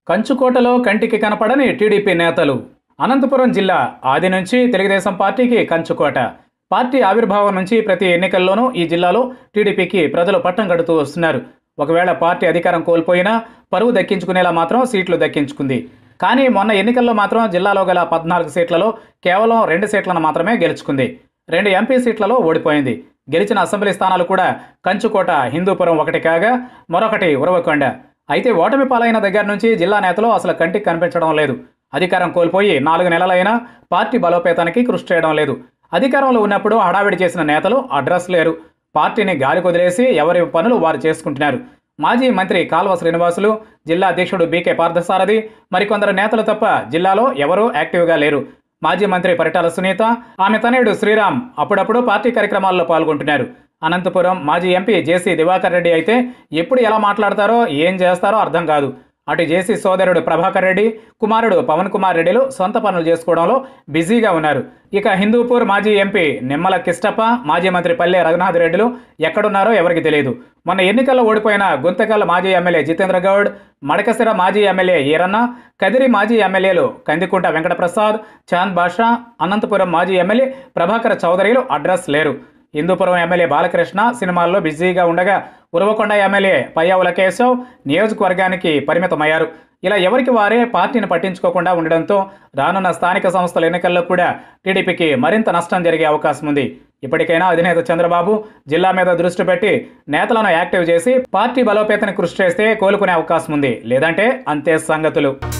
కంచుకోటలో కంటికి కనపడని టీడీపీ నేతలు అనంతపురం జిల్లా ఆది నుంచి తెలుగుదేశం పార్టీకి కంచుకోట పార్టీ ఆవిర్భావం నుంచి ప్రతి ఎన్నికల్లోనూ ఈ జిల్లాలో టీడీపీకి ప్రజలు పట్టం కడుతూ వస్తున్నారు ఒకవేళ పార్టీ అధికారం కోల్పోయినా పరువు దక్కించుకునేలా మాత్రం సీట్లు దక్కించుకుంది కానీ మొన్న ఎన్నికల్లో మాత్రం జిల్లాలో గల పద్నాలుగు సీట్లలో కేవలం రెండు సీట్లను మాత్రమే గెలుచుకుంది రెండు ఎంపీ సీట్లలో ఓడిపోయింది గెలిచిన అసెంబ్లీ స్థానాలు కూడా కంచుకోట హిందూపురం ఒకటి కాగా మరొకటి ఉరవకొండ అయితే ఓటమి పాలైన దగ్గర నుంచి జిల్లా నేతలు అసలు కంటికి కనిపించడం లేదు అధికారం కోల్పోయి నాలుగు నెలలైనా పార్టీ బలోపేతానికి కృషి చేయడం లేదు అధికారంలో ఉన్నప్పుడు హడావిడి చేసిన నేతలు అడ్రస్ లేరు పార్టీని గాలి కుదిలేసి ఎవరి పనులు వారు చేసుకుంటున్నారు మాజీ మంత్రి కాల్వ శ్రీనివాసులు జిల్లా అధ్యక్షుడు బీకే పార్థసారథి మరికొందరు నేతలు తప్ప జిల్లాలో ఎవరూ యాక్టివ్గా లేరు మాజీ మంత్రి పరిటాల సునీత ఆమె తనయుడు శ్రీరామ్ అప్పుడప్పుడు పార్టీ కార్యక్రమాల్లో పాల్గొంటున్నారు అనంతపురం మాజీ ఎంపీ జేసీ దివాకర్ రెడ్డి అయితే ఎప్పుడు ఎలా మాట్లాడతారో ఏం చేస్తారో అర్థం కాదు అటు జేసీ సోదరుడు ప్రభాకర్ రెడ్డి కుమారుడు పవన్ కుమార్ రెడ్డిలు సొంత పనులు చేసుకోవడంలో బిజీగా ఉన్నారు ఇక హిందూపూర్ మాజీ ఎంపీ నిమ్మల కిష్టప్ప మాజీ మంత్రి పల్లె రఘునాథ్ రెడ్డిలు ఎక్కడున్నారో ఎవరికి తెలియదు మొన్న ఎన్నికల్లో ఓడిపోయిన గుంతకల్ మాజీ ఎమ్మెల్యే జితేంద్ర గౌడ్ మడకసిర మాజీ ఎమ్మెల్యే ఈరన్న కదిరి మాజీ ఎమ్మెల్యేలు కందికుంట వెంకటప్రసాద్ చాంద్ బాషా అనంతపురం మాజీ ఎమ్మెల్యే ప్రభాకర్ చౌదరిలు అడ్రస్ లేరు హిందూపురం ఎమ్మెల్యే బాలకృష్ణ సినిమాల్లో బిజీగా ఉండగా ఉరవకొండ ఎమ్మెల్యే పయ్యావుల కేశవ్ నియోజకవర్గానికి పరిమితమయ్యారు ఇలా ఎవరికి వారే పార్టీని పట్టించుకోకుండా ఉండడంతో రానున్న స్థానిక సంస్థల ఎన్నికల్లో కూడా టీడీపీకి మరింత నష్టం జరిగే అవకాశం ఉంది ఇప్పటికైనా అధినేత చంద్రబాబు జిల్లా మీద దృష్టి పెట్టి నేతలను యాక్టివ్ చేసి పార్టీ బలోపేతని కృషి చేస్తే కోలుకునే అవకాశం ఉంది లేదంటే అంతే సంగతులు